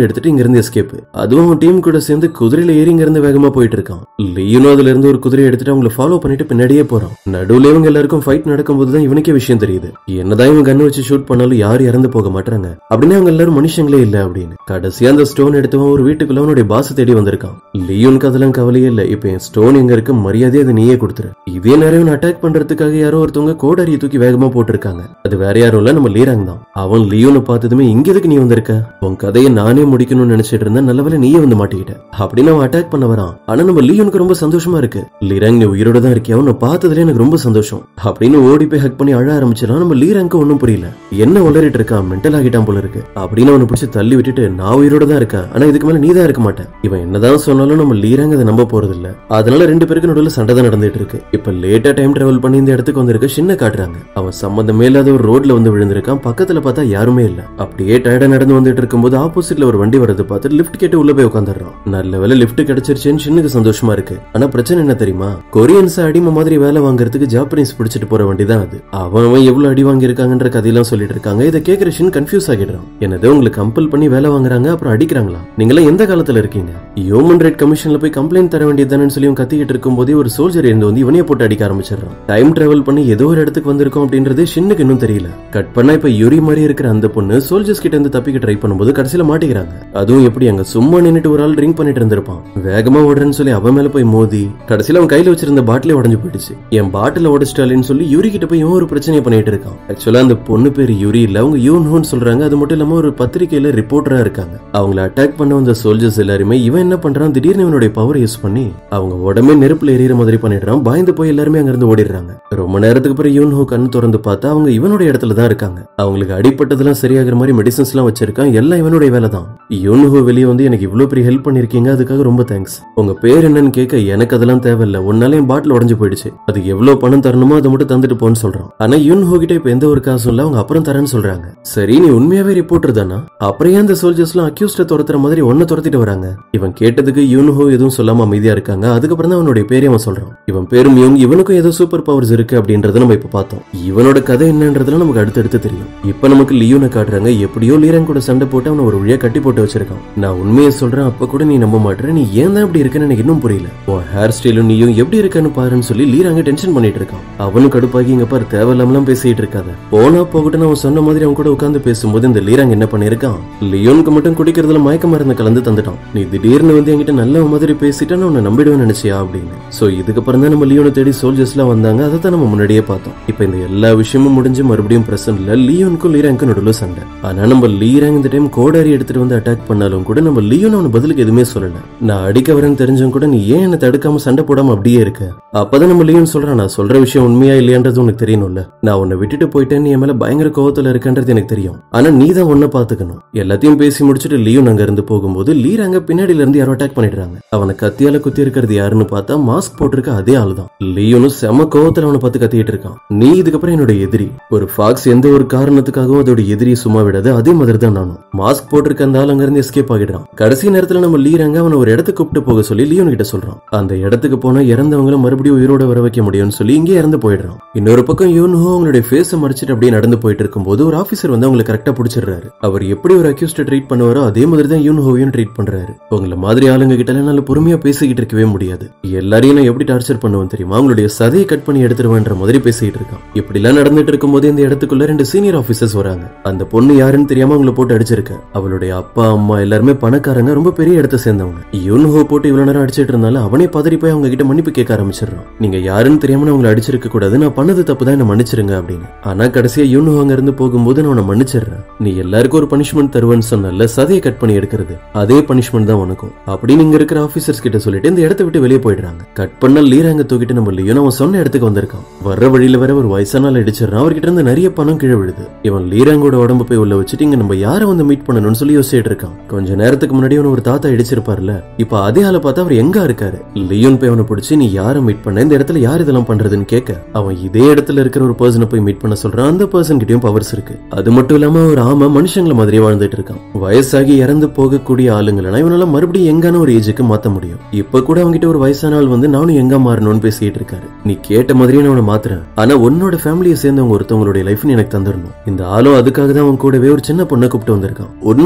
எடுத்துட்டு இங்க இருந்து எஸ்கேப் அதுவும் அவன் டீம் கூட சேர்ந்து குதிரையில ஏறி இங்க இருந்து வேகமா போயிட்டு இருக்கான் லியூனும் அதுல இருந்து ஒரு குதிரையை எடுத்துட்டு அவங்கள ஃபாலோ பண்ணிட்டு பின்னாடியே போறான் நடுவுல இவங்க எல்லாருக்கும் ஃபைட் நடக்கும்போது தான் இவனுக்கே விஷயம் தெரியுது என்னதான் இவன் கண்ணு வச்சு ஷூட் பண்ணாலும் யாரும் இறந்து போக மாட்டாங்க அப்படின்னு அவங்க எல்லாரும் மனுஷங்களே இல்ல அப்படின்னு கடைசியா அந்த ஸ்டோன் எடுத்தவன் ஒரு வீட்டுக்குள்ள அவனுடைய பாஸ் தேடி வந்திருக்கான் லியோனுக்கு அதெல்லாம் கவலையே இல்ல இப்ப என் ஸ்டோன் எங்க இருக்கு மரியாதையை அதை நீயே கொடுத்துரு இதே நேரம் அட்டாக் பண்றதுக்காக யாரோ ஒருத்தவங்க கோடரியை தூக்கி வேகமா போட்டிருக்காங்க அது வேற யாரும் இல்ல நம்ம லீராங் தான் அவன் லியோனை பார்த்ததுமே இங்க எதுக்கு நீ வந்திருக்க உன் கதையை நானே முடிக்கணும்னு நினைச்சிட்டு இருந்தேன் நல்லவேளை நீயே வந்து மாட்டிக்கிட்ட அப்படின்னு அவன் அட்டாக் பண்ண வரான் ஆனா நம்ம லியோனுக்கு ரொம்ப சந்தோஷமா இருக்கு லீராங் நீ உயிரோட தான் இருக்கியா உன்னை பார்த்ததுல எனக்கு ரொம்ப சந்தோஷம் அப்படின்னு ஓடி போய் ஹக் பண்ணி அழ ஆரம்பிச்சிடலாம் நம்ம லீராங்க்கு ஒன்னும் புரியல என்ன உளறிட்டு இருக்கான் மென்டல் ஆகிட்டான் போல இருக்கு அப்படின்னு அவனை பிடிச்சி தள்ளி விட்டுட்டு நான் உயிரோட தான் இருக்கேன் ஆனா இதுக்கு மேல நீ தான் இருக்க மாட்டேன் இவன் என்னதான் சொன்னாலும் நம்ம லீராங்க அதை நம்ப போறது இல்ல அதனால ரெண்டு பேருக்கு நடுவில் சண்டை தான் நடந்துட்டு இருக்கு இப்ப லேட்டா டைம் டிராவல் பண்ணி இந்த இடத்துக்கு வந்திருக்க சின்ன காட்டுறாங்க அவன் சம்மந்தமே இல்லாத ஒரு ரோட்ல வந்து விழுந்திருக்கான் பக்கத்துல பார்த்தா யாருமே இல்ல அப்படியே டயர்டா நடந்து வந்துட்டு இருக்கும்போது ஆப்போசிட்ல ஒரு வண்டி வரது பார்த்து லிஃப்ட் கேட்டு உள்ள போய் உட்காந்துடுறான் நல்ல வேலை லிஃப்ட் கிடைச்சிருச்சுன்னு சின்னுக்கு சந்தோஷமா இருக்கு ஆனா பிரச்சனை என்ன தெரியுமா கொரியன்ஸ் அடிமை மாதிரி வேலை வாங்குறதுக்கு ஜாப்பனீஸ் பிடிச்சிட்டு போற வண்டி தான் அது அவன் அவன் எவ்வளவு அடி வாங்கியிருக்காங்கன்ற கதையெல்லாம் சொல்லிட்டு இருக்காங்க இதை கேட்கிற ஷின் கன்ஃபியூஸ் ஆகிடுறான் என்னது உங்களுக்கு கம்பல் பண்ணி வேலை வாங்குறாங்க அப்புறம் அடிக்கிறாங்களா நீங்களாம் எந்த காலத்துல இருக்கீங்க ஹியூமன் ரைட் கமிஷன்ல போய் கம்ப்ளைண்ட் தர வேண்டியதுதானு சொல்லி அவன் கத்திக்கிட்டு இருக்கும்போதே ஒரு சோல்ஜர் இருந்து வந்து இவனையே போட்டு அடிக்க ஆரம்பிச்சிடறான் டைம் டிராவல் பண்ணி ஏதோ ஒரு இடத்துக்கு வந்திருக்கோம் அப்படின்றது ஷின்னுக்கு இன்னும் தெரியல கட் பண்ணா இப்ப யுரி மாதிரி இருக்கிற அந்த பொண்ணு சோல்ஜர்ஸ் கிட்ட இருந்து தப்பிக்க ட்ரை பண்ணும்போது கடைசியில மாட்டிக்கிறாங்க அதுவும் எப்படி அங்க சும்மா நின்னுட்டு ஒரு ஆள் ட்ரிங்க் பண்ணிட்டு இருந்திருப்பான் வேகமா ஓடுறேன்னு சொல்லி அவன் மேல போய் மோதி கடைசியில அவன் கையில வச்சிருந்த பாட்டிலே உடஞ்சு போயிடுச்சு என் பாட்டில உடச்சிட்டாலேன்னு சொல்லி யூரி கிட்ட போய் இவன் ஒரு பிரச்சனையை பண்ணிட்டு இருக்கான் ஆக்சுவலா அந்த பொண்ணு பேர் யூரி இல்ல அவங்க யூன்ஹோன்னு சொல்றாங்க அது மட்டும் இல்லாம ஒரு பத்திரிக்கையில ரிப்போர்ட்டரா இருக்காங்க அவங்கள அட்டாக் பண்ண வந்த சோல்ஜர்ஸ் எல்லாருமே இவன் என்ன பண்றான் திடீர்னு இவனுடைய பவர் யூஸ் பண்ணி அவங்க உடம்பே நெருப்புல எரியற மாதிரி பண்ணிடுறான் பயந்து போய் எல்லாருமே அங்க இருந்து ஓடிடுறாங்க ரொம்ப நேரத்துக்கு அப்புறம் யூன்ஹோ கண் திறந்து பார்த்தா அவங்க இவனுடைய இடத்துல தான் இருக்காங்க அவங்களுக்கு அடிப்பட்டதெல்லாம் சரியாகிற மாதிரி மெடிசன்ஸ் எல்லாம் வச்சிருக்கான் எல்லாம் இவனுடைய வேலை தான் யூன்ஹோ வெளியே வந்து எனக்கு இவ்வளவு பெரிய ஹெல்ப் பண்ணிருக்கீங்க அதுக்காக ரொம்ப தேங்க்ஸ் உங்க பேர் என்னன்னு கேட்க எனக்கு அதெல்லாம் தேவையில்ல உன்னால என் பாட்டில் உடஞ்சு போயிடுச்சு அது எவ்வளவு பணம் தரணுமோ அதை மட்டும் தந்துட்டு போன்னு சொல்றான் ஆனா யூன்ஹோ கிட்ட இப்ப எந்த ஒரு காசும் இல்ல அவங்க அப்புறம் தரேன்னு சொல்றாங்க சரி நீ உண்மையாவே ரிப்போர்ட்டர் தானா அப்புறம் ஏன் அந்த சோல்ஜர்ஸ் எல்லாம் அக்யூஸ்ட துரத்துற மாதிரி ஒன்ன துரத்திட்டு வராங்க இவன் கேட்டதுக்கு யூன்ஹோ எதுவும் சொல்லாம அமைதியா இருக்காங்க அதுக்கப்புறம் தான் அவனுடைய பேரை அவன் சொல்றான் இவன் பேரும் யூங் இவனுக்கும் ஏதோ சூப்பர் பவர்ஸ் இருக்கு அப்படின்றத நம்ம இப்ப பார்த்தோம் இவனோட கதை என்னன்றதுல நமக்கு அடுத்தடுத்து தெரியும் இப்ப நமக்கு லியோனை காட்டுறாங்க எப்படியோ லீரன் கூட சண்டை போட்டு அவனை ஒரு வழியா கட்டி போட்டு வச்சிருக்கான் நான் உண்மையை சொல்றேன் அப்ப கூட நீ நம்ப மாட்டேற நீ ஏன் தான் இப்படி இருக்கன்னு எனக்கு இன்னும் புரியல உன் ஹேர் ஸ்டைலும் நீயும் எப்படி இருக்கன்னு பாருன்னு சொல்லி லீராங்க டென்ஷன் பண்ணிட்டு இருக்கான் அவனும் கடுப்பாகி இங்க பாரு தேவையில்லாமலாம் பேசிட்டு இருக்காத போனா போகட்டும் அவன் சொன்ன மாதிரி அவன் கூட உட்கார்ந்து பேசும்போது இந்த லீராங்க என்ன பண்ணிருக்கான் லியோனுக்கு மட்டும் குடிக்கிறதுல மயக்க மருந்து கலந்து தந்துட்டான் நீ திடீர்னு வந்து என்கிட்ட நல்ல மாதிரி பேசிட்டா நான் உன்னை நம்பிடுவேன் நினைச்சியா அப்படின்னு சோ இதுக்கப்புறம் தான் நம்ம லியோனை தேடி சோல்ஜர்ஸ் எல்லாம் வந்தாங்க அதை தான் நம்ம முன்னாடியே பார்த்தோம் இப்ப இந்த எல்லா விஷயமும் முடிஞ்சு மறுபடியும் பிரசன்ட்ல லியோனுக்கும் லீராங்க்கும் நடுவில் சண்டை ஆனா நம்ம லீராங் இந்த டைம் கோடாரி எடுத்துட்டு வந்து அட்டாக் பண்ணாலும் கூட நம்ம லியோன் அவன பதிலுக்கு எதுவுமே சொல்லல நான் அடிக்க வரேன்னு தெரிஞ்சும் கூட நீ ஏன் என்ன தடுக்காம சண்டை போடாம அப்படியே இருக்க அப்பதான் நம்ம லியோன் சொல்றான் நான் சொல்ற விஷயம் உண்மையா இல்லையான்றது உனக்கு தெரியணும்ல நான் உன்னை விட்டுட்டு போயிட்டேன் நீ என் மேல பயங்கர கோவத்துல இருக்கன்றது எனக்கு தெரியும் ஆனா நீ தான் ஒன்ன பாத்துக்கணும் எல்லாத்தையும் பேசி முடிச்சுட்டு லியோன் அங்க இருந்து போகும்போது லீராங்க பின்னாடில இருந்து யாரோ அட்டாக் பண்ணிடுறாங்க அவனை கத்தியால குத்தி இருக்கிறது யாருன்னு பார்த்தா மாஸ்க் போட்டிருக்க அதே ஆளு தான் லியோனும் செம கோவத்துல அவனை பார்த்து கத்திட்டு இருக்கான் நீ இதுக்கப்புறம் என்னோட எதிரி ஒரு ஃபாக்ஸ் எந்த ஒரு காரணத்துக்காகவும் அதோட எதிரியை சும்மா விடாது அதே மாதிரி தான் நானும் மாஸ்க் போட்டிருக்க அந்த ஆள் அங்க இருந்து எஸ்கேப் ஆகிடுறான் கடைசி நேரத்துல நம்ம லீராங்க அவனை ஒரு இடத்துக்கு கூப்பிட்டு போக சொல்லி லியோன் கிட்ட சொல்றான் அந்த இடத்துக்கு போனா இறந்தவங்கள மறுபடியும் உயிரோட வர வைக்க முடியும்னு சொல்லி இங்கே இறந்து போயிடுறான் இன்னொரு பக்கம் யூன்ஹோ அவங்களுடைய ஃபேஸை மறைச்சிட்டு அப்படியே நடந்து போயிட்டு இருக்கும்போது ஒரு ஆபீசர் வந்து அவங்களை கரெக்டா பிடிச்சிடுறாரு அவர் எப்படி ஒரு அக்யூஸ்ட ட்ரீட் பண்ணுவாரோ அதே மாதிரி தான் யூன்ஹோவையும் ட்ரீட் பண்றாரு உங்களை மாதிரி ஆளுங்க கிட்ட எல்லாம் நல்ல பொறுமையா பேசிக்கிட்டு இருக்கவே முடியாது எல்லாரையும் நான் எப்படி டார்ச்சர் பண்ணுவேன் தெரியுமா அவங்களுடைய சதையை கட் பண்ணி எடுத்துருவேன்ற மாதிரி பேசிக்கிட்டு இருக்கான் இப்படி எல்லாம் நடந்துட்டு இருக்கும்போது இந்த இடத்துக்குள்ள ரெண்டு சீனியர் ஆபீசர்ஸ் வராங்க அந்த பொண்ணு யாருன்னு தெரியாம அவங்கள போட்டு அடிச்சிருக்க அவளுடைய அப்பா அம்மா எல்லாருமே பணக்காரங்க ரொம்ப பெரிய இடத்த சேர்ந்தவங்க யூன்ஹோ போட்டு இவ்வளவு நேரம் அடிச்சிட்டு இருந்தாலும் அவனே பதறி போய் அவங்க கிட்ட மன்னிப்பு கேட்க ஆரம்பிச்சிடுறான் நீங்க யாருன்னு தெரியாம நான் உங்களை அடிச்சிருக்க கூடாது நான் பண்ணது தப்பு தான் என்ன மன்னிச்சிருங்க அப்படின்னு ஆனா கடைசியா யூன்ஹோ அங்க இருந்து போகும்போது நான் உன்னை மன்னிச்சிடுறேன் நீ எல்லாருக்கும் ஒரு பனிஷ்மெண்ட் தருவேன்னு சொன்னல சதையை கட் பண்ணி எடுக்கிறது அதே பனிஷ்மெண்ட் தான் உனக்கும் அப்படின்னு இங்க இருக்கிற ஆபீசர்ஸ் கிட்ட சொல்லிட்டு இந்த இடத்த விட்டு வெளியே போயிடுறாங்க கட் பண்ண லீராங்க தூக்கிட்டு நம்ம லியோன் அவன் சொன்ன இடத்துக்கு வந்திருக்கான் வர்ற வழியில வேற ஒரு வயசான ஆள் அடிச்சிடறான் அவர்கிட்ட இருந்து நிறைய பணம் கீழே விழுது இவன் லீராங்கோட உடம்பு போய் உள்ள வச்சுட்டு இங்க நம்ம யாரை வந்து மீட் பண்ணணும்னு சொல்லி யோசிச்சுட்டு இருக்கான் கொஞ்ச நேரத்துக்கு முன்னாடி அவன் ஒரு தாத்தா இடிச்சிருப்பார்ல இப்ப அதே ஆளை பார்த்தா அவர் எங்க இருக்காரு லியோன் போய் அவனை பிடிச்சி நீ யாரை மீட் பண்ண இந்த இடத்துல யார் இதெல்லாம் பண்றதுன்னு கேட்க அவன் இதே இடத்துல இருக்கிற ஒரு பர்சனை போய் மீட் பண்ண சொல்றான் அந்த பர்சன் கிட்டயும் பவர்ஸ் இருக்கு அது மட்டும் இல்லாம ஒரு ஆமா மனுஷங்கள மாதிரியே வாழ்ந்துட்டு இருக்கான் வயசாகி இறந்து போகக்கூடிய ஆளுங்களா இவனால மறுபடியும் எங்கான ஒரு ஏஜுக்கு மாத்த முடியும் இப்ப கூட அவன்கிட்ட ஒரு வயசான ஆள் வந்து நானும் எங்க மாறணும்னு பேசிட்டு இருக்காரு நீ கேட்ட மாதிரியே நான் அவனை மாத்துறேன் ஆனா உன்னோட ஃபேமிலியை சேர்ந்தவங்க ஒருத்தவங்களுடைய லைஃப் எனக்கு தந்துடணும் இந்த ஆளும் அதுக்காக தான் அவன் கூடவே ஒரு சின்ன பொண்ணை கூப்பிட்டு வந்திருக்கான் உண்மை என்னன்னா இப்ப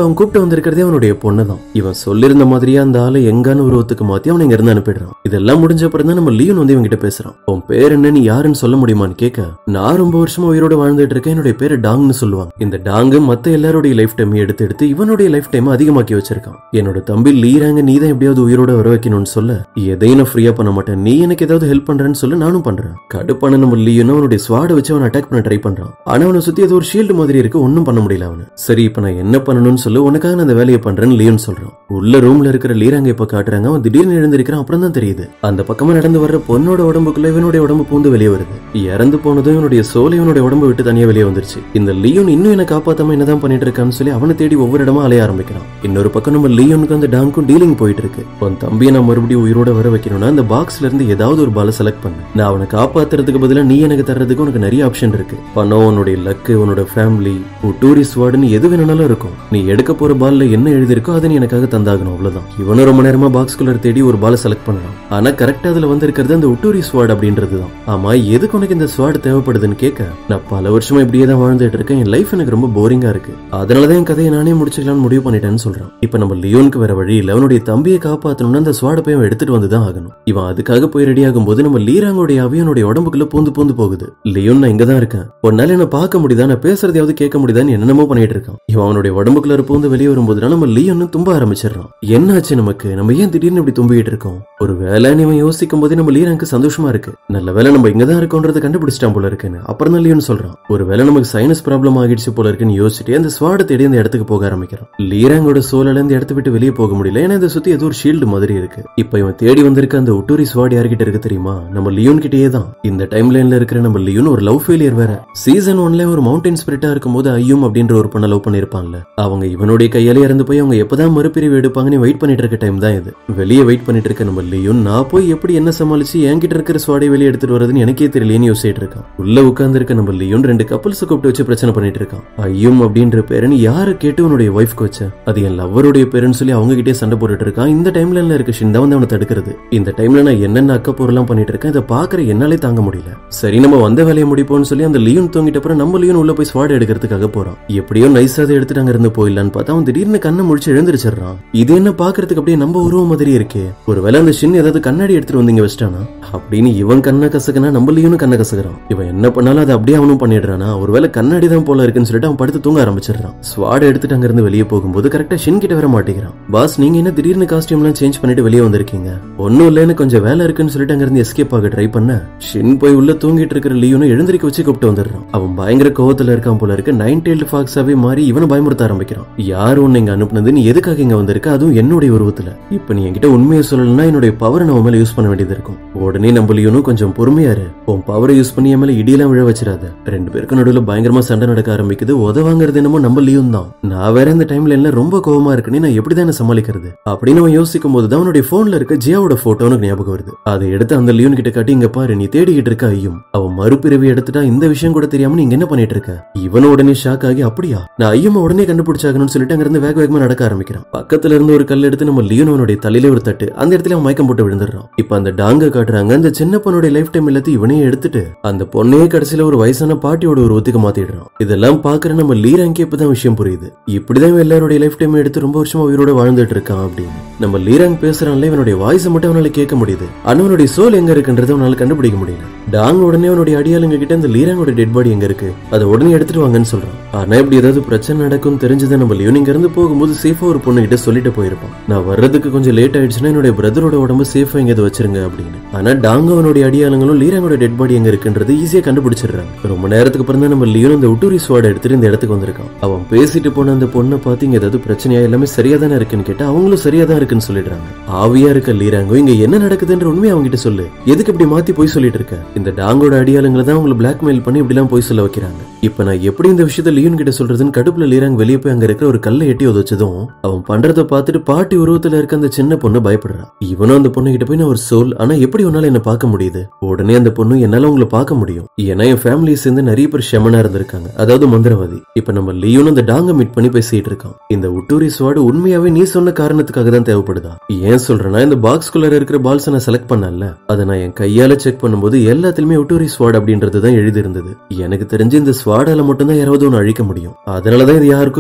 அவன் கூப்பிட்டு வந்திருக்கிறதே அவனுடைய பொண்ணு தான் இவன் சொல்லிருந்த மாதிரியே அந்த ஆளை எங்கான உருவத்துக்கு மாத்தி அவனை இங்க இருந்து அனுப்பிடுறான் இதெல்லாம் முடிஞ்ச அப்புறம் தான் நம்ம லியோன் வந்து இவன் கிட்ட பேசுறான் உன் பேர் என்ன நீ யாருன்னு சொல்ல முடியுமான்னு கேட்க நான் ரொம்ப வருஷமா உயிரோட வாழ்ந்துட்டு இருக்கேன் என்னுடைய பேரு டாங்னு சொல்லுவாங்க இந்த டாங்கு மத்த எல்லாருடைய லைஃப் டைம் எடுத்து எடுத்து இவனுடைய லைஃப் டைம் அதிகமாக்கி வச்சிருக்கான் என்னோட தம்பி லீராங்க நீ தான் எப்படியாவது உயிரோட வர வைக்கணும்னு சொல்ல எதையும் நான் ஃப்ரீயா பண்ண மாட்டேன் நீ எனக்கு ஏதாவது ஹெல்ப் பண்றேன்னு சொல்ல நானும் பண்றேன் கடுப்பான நம்ம லீயும் அவனுடைய ஸ்வாட வச்சு அவனை அட்டாக் பண்ண ட்ரை பண்றான் ஆனா அவனை சுத்தி ஏதோ ஒரு ஷீல்டு மாதிரி இருக்கு ஒன்னும் பண்ண முடியல அவனு சரி இப்ப நான் என்ன பண்ணணும்னு சொல்லு உனக்காக நான் அந்த வேலையை பண்றேன்னு லியோன் சொல்றான் உள்ள ரூம்ல இருக்கிற லீராங்க இப்ப காட்டுறாங்க அவன் திடீர்னு எழுந்திருக்கிறான் அப்புறம் தான் தெரியுது அந்த பக்கமா நடந்து வர்ற பொண்ணோட உடம்புக்குள்ள இவனுடைய உடம்பு பூந்து வெளியே வருது இறந்து போனதும் இவனுடைய சோலை இவனுடைய உடம்பு விட்டு தனியா வெளியே வந்துருச்சு இந்த லியோன் இன்னும் என்ன காப்பாத்தாம என்னதான் பண்ணிட்டு இருக்கான்னு சொல்லி அவனை தேடி ஒவ்வொரு இடமா அலைய ஆரம்பிக்கிறான் இன்னொரு பக்கம் நம்ம லியோனுக்கு அந்த டாங்க்கும் டீலிங் போயிட்டு இருக்கு உன் தம்பியை நான் மறுபடியும் உயிரோட வர வைக்கணும்னா அந்த பாக்ஸ்ல இருந்து ஏதாவது ஒரு பால செலக்ட் பண்ணு நான் அவனை காப்பாத்துறதுக்கு பதிலா நீ எனக்கு தர்றதுக்கு உனக்கு நிறைய ஆப்ஷன் இருக்கு பணம் உன்னுடைய லக்கு உன்னோட ஃபேமிலி உன் டூரிஸ்ட் வார்டுன்னு எது வேணும்னாலும் இருக்கும் நீ எடுக்க போற பால்ல என்ன எழுதிருக்கோ அதை நீ எனக்காக தந்தாகணும் அவ்வளவுதான் இவனும் ரொம்ப நேரமா பாக்ஸ் குள்ளர் தேடி ஒரு பால செலக்ட் பண்றான் ஆனா கரெக்டா அதுல வந்திருக்கிறது அந்த உட்டூரி ஸ்வாட் அப்படின்றது தான் ஆமா எதுக்கு உனக்கு இந்த ஸ்வாட் தேவைப்படுதுன்னு கேட்க நான் பல வருஷமா இப்படியே தான் வாழ்ந்துட்டு இருக்கேன் என் லைஃப் எனக்கு ரொம்ப போரிங்கா இருக்கு அதனாலதான் என் கதையை நானே முடிச்சுக்கலாம்னு முடிவு பண்ணிட்டேன்னு சொல்றான் இப்ப நம்ம லியோனுக்கு வேற வழி இல்ல அவனுடைய தம்பியை காப்பாத்தணும்னா அந்த ஸ்வாட போய் அவன் எடுத்துட்டு வந்துதான் ஆகணும் இவன் அதுக்காக போய் ரெடி ஆகும் போது நம்ம லீராங்கோடைய அவியனுடைய உடம்புக்குள்ள பூந்து பூந்து போகுது லியோன் நான் இங்க தான் இருக்கேன் உன்னால என்ன பார்க்க முடியுதா நான் பேசுறதையாவது கேட்க முடியுதான்னு என்னென்னமோ பண்ணிட்டு இருக்கான் இவன் அவனுடைய உடம்புக்குள்ள பூந்து வெளியே வரும்போது நம்ம லியோன்னு தும்ப ஆரம்பிச்சிடறான் என்னாச்சு நமக்கு நம்ம ஏன் திடீர்னு இப்படி தும்பிட்டு இருக்கோம் ஒரு வேலைன்னு இவன் யோசிக்கும் போதே நம்ம லீராங்க்கு சந்தோஷமா இருக்கு நல்ல வேலை நம்ம இங்க தான் இருக்கோன்றத கண்டுபிடிச்சிட்டான் போல இருக்குன்னு அப்புறம் தான் லியோன் சொல்றான் ஒரு வேலை நமக்கு சைனஸ் ப்ராப்ளம் ஆகிடுச்சு போல இருக்குன்னு யோசிச்சுட்டு அந்த ஸ்வாட தேடி அந்த இடத்துக்கு போக ஆரம்பிக்கிறான் லீராங்கோட சோழல இந்த இடத்த விட்டு வெளியே போக முடியல ஏன்னா இதை சுத்தி ஏதோ ஒரு ஷீல்டு மாதிரி இருக்கு இப்ப இவன் தேடி வந்திருக்க அந்த உட்டூரி ஸ்வாட் யார்கிட்ட இருக்கு தெரியுமா நம்ம லியோன் கிட்டயே தான் இந்த டைம் லைன்ல இருக்கிற நம்ம லியோன் ஒரு லவ் ஃபெயிலியர் வேற சீசன் ஒன்ல ஒரு மவுண்டன் ஸ்பிரிட்டா இருக்கும்போது ஐயும் அப்படின்ற ஒரு பொண்ணை லவ் பண்ணிருப்பான்ல அவங்க இவனுடைய கையாலே இறந்து போய் அவங்க எப்பதான் மறுபிரிவு எடுப்பாங்கன்னு வெயிட் பண்ணிட்டு இருக்க டைம் தான் இது வெளியே வெயிட் பண்ணிட்டு இருக்க நம்ம லியோன் நான் போய் எப்படி என்ன சமாளிச்சு என்கிட்ட இருக்கிற ஸ்வாடை வெளியே எடுத்துட்டு வரதுன்னு எனக்கே தெரியலையேன்னு யோசிச்சுட்டு இருக்கான் உள்ள உட்கார்ந்து இருக்க நம்ம லியோன் ரெண்டு கப்பல்ஸ் கூப்பிட்டு வச்சு பிரச்சனை பண்ணிட்டு இருக்கான் ஐயும் அப்படின்ற பேருன்னு யாரு கேட்டு உன்னுடைய ஒய்ஃப்க்கு வச்ச அது என் லவ்வருடைய பேருன்னு சொல்லி அவங்க கிட்டே சண்டை போட்டுட்டு இருக்கான் இந்த டைம்ல இருக்க ஷின் தான் வந்து அவனை தடுக்கிறது இந்த டைம்ல நான் என்னென்ன அக்கப்போரெல்லாம் பண்ணிட்டு இருக்கேன் இதை பாக்குற என்னாலே தாங்க முடியல சரி நம்ம வந்த வேலையை முடிப்போம்னு சொல்லி அந்த லியோன் தூங்கிட்ட அப்புறம் நம்ம லியோன் உள்ள போய் ஸ்வாட் எடுக்கிறதுக்காக போறான் எப்படியோ நைஸா அதை எடுத்துட்டு அங்க இருந்து போயிடலான்னு பார்த்தா அவன் திடீர்னு கண்ணை முடிச்சு எழுந்திருச்சிடுறான் இது என்ன பாக்குறதுக்கு அப்படியே நம்ம உருவம் மாதிரி இருக்கே ஒருவேளை அந்த ஷின் ஏதாவது கண்ணாடி எடுத்துட்டு வந்து இங்க வச்சிட்டானா அப்படின்னு இவன் கண்ணை கசக்குனா நம்ம லியோனும் கண்ணை கசக்குறான் இவன் என்ன பண்ணாலும் அதை அப்படியே அவனும் பண்ணிடுறானா ஒருவேளை கண்ணாடி தான் போல இருக்குன்னு சொல்லிட்டு அவன் படுத்து தூங்க ஆரம்பிச்சிடுறான் ஸ்வாட் எடுத்துட்டு அங்க இருந்து வெளியே போகும்போது கரெக்டா ஷின் கிட்ட வர மாட்டேங்கிறான் பாஸ் நீங்க என்ன திடீர்னு காஸ்டியூம் எல்லாம் சேஞ்ச் பண்ணிட்டு வெளியே வந்திருக்கீங்க ஒன்னும் இல்லைன்னு கொஞ்சம் வேலை இருக்குன்னு சொல்லிட்டு அங்க இருந்து எஸ்கேப் ஆக ட்ரை பண்ண ஷின் போய் உள்ள தூங்கிட்டு இருக்கிற லியோனை எழுந்திருக்க வச்சு கூப்பிட்டு வந்துடுறான் அவன் பயங்கர கோவத்துல இருக்கான் போல இருக்கு நைன் டெய்ல்டு ஃபாக்ஸாவே மாறி இவனை பயமுறுத்த ஆரம்பிக்கிறான் யார் உன்னை இங்க அனுப்புனது நீ எதுக்காக இங்க வந்திருக்க அதுவும் என்னுடைய உருவத்துல இப்ப நீ என்கிட்ட உண்மையை சொல்லலன்னா என்னுடைய பவரை நம்ம மேல யூஸ் பண்ண வேண்டியது இருக்கும் உடனே நம்ம லியோனும் கொஞ்சம் பொறுமையா இரு உன் பவரை யூஸ் பண்ணி என் மேல இடியெல்லாம் விழ வச்சிடாத ரெண்டு பேருக்கும் நடுவுல பயங்கரமா சண்டை நடக்க ஆரம்பிக்குது உதவாங்கிறது என்னமோ நம்ம லியோன் தான் நான் வேற இந்த டைம்ல என்ன ரொம்ப கோவமா இருக்குன்னு நான் எப்படிதான் என்ன சமாளிக்கிறது அப்படின்னு அவன் யோசிக்கும் போது தான் அவனுடைய போன்ல இருக்க ஜியாவோட போட்டோ உனக்கு ஞாபகம் வருது அதை எடுத்து அந்த லியோன் கிட்ட காட்டி இங்க பாரு நீ தேடிக்கிட்டு இருக்க ஐயும் அவன் மறுபிறவி எடுத்துட்டா இந்த விஷயம் கூட தெரியாம நீங்க என்ன பண்ணிட்டு இருக்க இவன உடனே ஷாக் ஆகி அப்படியா நான் ஐயம் உடனே கண்டுபிடிச்சாகணும்னு சொல்லிட்டு அங்க இருந்து வேக வேகமா நடக்க ஆரம்பிக்கிறான் பக்கத்துல இருந்து ஒரு கல் எடுத்து நம்ம லியோன் அவனுடைய தலையில ஒரு தட்டு அந்த இடத்துல அவன் மயக்கம் போட்டு விழுந்துடுறான் இப்ப அந்த டாங்க காட்டுறாங்க அந்த சின்ன பொண்ணுடைய லைஃப் டைம் எல்லாத்தையும் இவனையே எடுத்துட்டு அந்த பொண்ணையே கடைசியில ஒரு வயசான பாட்டியோட ஒரு ஒத்துக்கு மாத்திடுறான் இதெல்லாம் பாக்குற நம்ம லீராங்கே இப்பதான் விஷயம் புரியுது இப்படிதான் இவன் எல்லாருடைய லைஃப் டைம் எடுத்து ரொம்ப வருஷமா உயிரோட வாழ்ந்துட்டு இருக்கான் அப்படின்னு நம்ம லீராங் பேசுறான்ல இவனுடைய வாய்ஸ் மட்டும் அவனால கேட்க முடியுது ஆனா அவனுடைய சோல் எங்க இருக்குன்றத அவனால கண்டுபிடிக்க முடியல டாங் உடனே அவனுடைய அடியாளுங்க கிட்ட இந்த லீராங்கோட டெட் பாடி எங்க இருக்கு அதை உடனே எடுத்துட்டு வாங்கன்னு சொல்றான் ஆனா இப்படி ஏதாவது பிரச்சனை நடக்கும் தெரிஞ்சதை நம்ம லியோன் இங்க இருந்து போகும்போது சேஃபா ஒரு பொண்ணு கிட்ட சொல்லிட்டு போயிருப்பான் நான் வர்றதுக்கு கொஞ்சம் லேட் ஆயிடுச்சுன்னா என்னுடைய பிரதரோட உடம்பு சேஃபா எங்கேயாவது வச்சிருங்க அப்படின்னு ஆனா டாங் அவனுடைய அடியாளுங்களும் லீராங்கோட டெட் பாடி எங்க இருக்குன்றது ஈஸியா கண்டுபிடிச்சிடுறாங்க ரொம்ப நேரத்துக்கு அப்புறம் தான் நம்ம லியோன் இந்த உட்டூரி ஸ்வாட் எடுத்துட்டு இந்த இடத்துக்கு வந்திருக்கான் அவன் பேசிட்டு போன அந்த பொண்ணை பார்த்து இங்க ஏதாவது பிரச்சனையா எல்லாமே சரியா தானே இருக்குன்னு கேட்டா அவங்களும் சரியா தான் இருக்குன்னு சொல்லிடுறாங்க ஆவியா இருக்க லீராங்கோ இங்க என்ன நடக்குதுன்ற உண்மையை அவங்க கிட்ட சொல்லு எதுக்கு இப்படி மாத்தி போய் சொல்லிட்டு இருக்க இந்த டாங்கோட அடியாளுங்களை தான் உங்களை பிளாக்மெயில் பண்ணி இப்படி எல்லாம் போய் சொல்ல வைக்கிறாங்க இப்ப நான் எப்படி இந்த விஷயத்த லியோன் கிட்ட சொல்றதுன்னு கடுப்புல லீராங் வெளியே போய் அங்க இருக்கிற ஒரு கல்லை எட்டி உதச்சதும் அவன் பண்றத பார்த்துட்டு பாட்டி உருவத்துல இருக்க அந்த சின்ன பொண்ணு பயப்படுறான் இவனும் அந்த பொண்ணு கிட்ட போய் நான் ஒரு சோல் ஆனா எப்படி உன்னால என்ன பார்க்க முடியுது உடனே அந்த பொண்ணு என்னால உங்களை பார்க்க முடியும் ஏன்னா என் ஃபேமிலியை சேர்ந்து நிறைய பேர் ஷெமனா இருந்திருக்காங்க அதாவது மந்திரவாதி இப்ப நம்ம லியோனும் அந்த டாங்க மீட் பண்ணி பேசிட்டு இருக்கான் இந்த உட்டூரி ஸ்வாடு உண்மையாவே நீ சொன்ன காரணத்துக்காக தான் தேவைப்படுதா ஏன் சொல்றேன்னா இந்த பாக்ஸ் குள்ளர இருக்கிற பால்ஸ் நான் செலக்ட் பண்ணல அதை நான் என் கையால செக் பண்ணும்போது எல்லாத்துலயுமே உட்டூரி ஸ்வாட் அப்படின்றது தான் எழுதி இருந்தது எனக்கு தெரிஞ்சு இந்த ஸ்வாடால மட்டும்தான் யாராவது ஒன்று அழிக்க முடியும் அதனாலதான் இது யாருக்கும் கிடைச்சிடக்கூடாது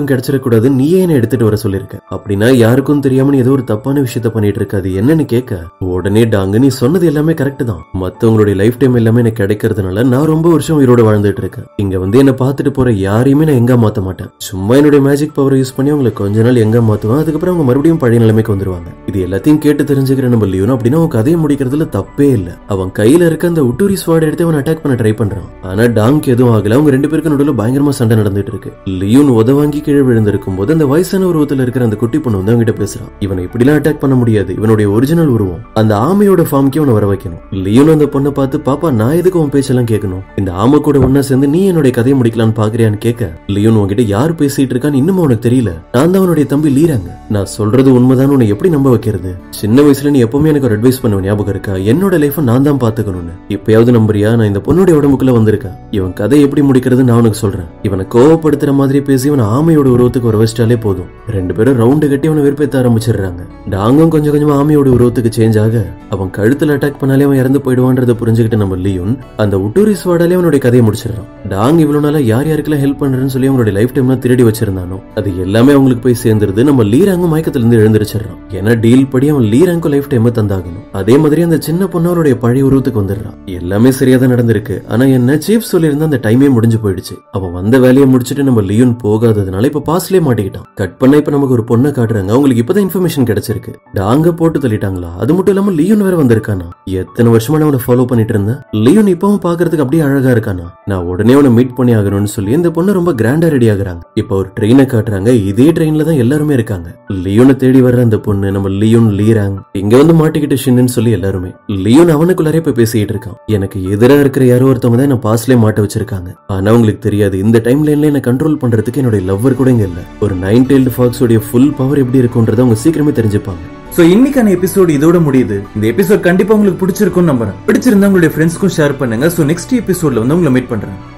கூடாது நீயே என்ன எடுத்துட்டு வர சொல்லிருக்க அப்படின்னா யாருக்கும் தெரியாம நீ ஏதோ ஒரு தப்பான விஷயத்த பண்ணிட்டு இருக்க அது என்னன்னு கேட்க உடனே டாங்க நீ சொன்னது எல்லாமே கரெக்ட் தான் மத்தவங்களுடைய லைஃப் டைம் எல்லாமே எனக்கு கிடைக்கிறதுனால நான் ரொம்ப வருஷம் உயிரோட வாழ்ந்துட்டு இருக்கேன் இங்க வந்து என்ன பார்த்துட்டு போற யாரையுமே நான் எங்க மாத்த மாட்டேன் சும்மா என்னுடைய மேஜிக் பவர் யூஸ் பண்ணி அவங்களை கொஞ்ச நாள் எங்க மாத்துவேன் அதுக்கப்புறம் அவங்க மறுபடியும் பழைய நிலைமைக்கு வந்துருவாங்க இது எல்லாத்தையும் கேட்டு தெரிஞ்சுக்கிற நம்ம லியோன் அப்படின்னா அவன் கதையை முடிக்கிறதுல தப்பே இல்ல அவன் கையில இருக்க அந்த உட்டூரி ஸ்வாட் எடுத்து அவன் அட்டாக் பண்ண ட்ரை பண்றான் ஆனா டாங்க் எதுவும் ஆகல அவங்க ரெண்டு பேருக்கு நடுவில் பயங்கரமா சண்டை நடந்துட்டு இருக்கு லியோன் உத வாங்கி கீழே விழுந்திருக்கும் போது அந்த வயசான உருவத்துல இருக்கிற அந்த குட்டி பொண்ணு வந்து அவங்கிட்ட பேசுறான் இவனை இப்படிலாம் அட்டாக் பண்ண முடியாது இவனுடைய ஒரிஜினல் உருவம் அந்த ஆமையோட ஃபார்ம்க்கு அவனை வர வைக்கணும் லியோன் அந்த பொண்ணை பார்த்து பாப்பா நான் எதுக்கு உன் பேச்செல்லாம் கேட்கணும் இந்த ஆமை கூட ஒன்னா சேர்ந்து நீ என்னுடைய கதையை முடிக்கலாம்னு பாக்குறியான்னு கேட்க லியோன் உன்கிட்ட யார் பேசிட்டு இருக்கான்னு இன்னும் உனக்கு தெரியல நான் தான் அவனுடைய தம்பி லீராங்க நான் சொல்றது உண்மைதான் உன்னை எப்படி நம்ப வைக்கிறது சின்ன வயசுல நீ எப்பவுமே எனக்கு ஒரு அட்வைஸ் பண்ணுவ ஞாபகம் இருக்கா என்னோட லைஃப் நான் தான் பாத்துக்கணும்னு இப்பயாவது நம்புறியா நான் இந்த பொண்ணுடைய உடம்புக்குள்ள வந்திருக்கேன் இவன் கதை எப்படி முடிக்கிறது நான் உனக்கு சொல்றேன் இவனை கோவப்படுத்துற மாதிரி பேசி இவன் ஆமையோட உருவத்துக்கு வர வச்சிட்டாலே போதும் ரெண்டு பேரும் ரவுண்டு கட்டி அவனை வெறுப்பேத்த ஆரம்பிச்சிடுறாங்க டாங்கும் கொஞ்சம் கொஞ்சமா ஆமையோட உருவத்துக்கு சேஞ்ச் ஆக அவன் கழுத்துல அட்டாக் பண்ணாலே அவன் இறந்து போயிடுவான்றதை புரிஞ்சுக்கிட்ட நம்ம லியோன் அந்த உட்டூரி ஸ்வாடாலே அவனுடைய கதையை முடிச்சிடறான் டாங் இவ்வளவு நாளா யார் யாருக்கெல்லாம் ஹெல்ப் பண்றேன்னு சொல்லி அவனுடைய லைஃப் டைம்ல திருடி வச்சிருந்தானோ அது எல்லாமே அவங்களுக்கு போய் சேர்ந்துருது நம்ம லீராங்கும் மயக்கத்துல இருந்து எழுந்திருச்சிடறான் ஏன்னா டீல் படி அவன் லீராங்கும் லைஃப் டைம் தந்தாகணும் அதே மாதிரி அந்த சின்ன பொண்ணு அவனுடைய பழைய உருவத்துக்கு வந்துடுறான் எல்லாமே சரியா தான் நடந்திருக்கு ஆனா என்ன சீஃப் சொல்லியிருந்த அந்த டைமே முடிஞ்சு போயிடுச்சு அவன் வந்த வேலையை முடிச்சுட்டு நம்ம லியோன் போகாததுனால இப்ப பாஸ்லயே மாட்டிக்கிட்டான் கட் பண்ண இப்ப நமக்கு ஒரு பொண்ணை காட்டுறாங்க அவங்களுக்கு இப்பதான் இன்ஃபர்மேஷன் கிடைச்சிருக்கு டாங்க போட்டு தள்ளிட்டாங்களா அது மட்டும் இல்லாம லியோன் வேற வந்திருக்கானா எத்தனை வருஷமா நான் அவனை ஃபாலோ பண்ணிட்டு இருந்தேன் லியோன் இப்பவும் பாக்குறதுக்கு அப்படியே அழகா இருக்கானா நான் உடனே அவனை மீட் பண்ணி ஆகணும்னு சொல்லி இந்த பொண்ணு ரொம்ப கிராண்டா ரெடி ஆகுறாங்க இப்ப ஒரு ட்ரெயினை காட்டுறாங்க இதே ட்ரெயின்ல தான் எல்லாருமே இருக்காங்க லியோனை தேடி வர்ற அந்த பொண்ணு நம்ம லியோன் லீராங் இங்க வந்து மாட்டிக்கிட்டு ஷின்னு சொல்லி எல்லாருமே லியோன் அவனுக்குள்ளாரே இப்ப பேசிட்டு இருக்கான் எனக்கு எதிரா இருக்கிற யாரோ ஒருத்தவங்க தான் என்ன பாஸ்லயே மாட்ட வச்சிருக்காங்க ஆனா உங்களுக்கு தெரியாது இந்த டைம் லைன்ல என்ன கண்ட்ரோல் பண்றதுக்கு என்னுடைய லவ்வர் கூட இங்க இல்ல ஒரு நைன் டெய்ல்டு ஃபாக்ஸ் உடைய ஃபுல் பவர் எப்படி இருக்கும்ன்றத அவங்க சீக்கிரமே தெரிஞ்சுப்பாங்க சோ இன்னைக்கான எபிசோடு இதோட முடியுது இந்த எபிசோட் கண்டிப்பா உங்களுக்கு பிடிச்சிருக்கும்னு நம்புறேன் பிடிச்சிருந்தா உங்களுடைய ஃப்ரெண்ட்ஸ்க்கும் ஷேர் பண்ணுங்க சோ நெக்ஸ்ட் எபிசோட்ல வந்து உங்களை மீட் பண்றேன்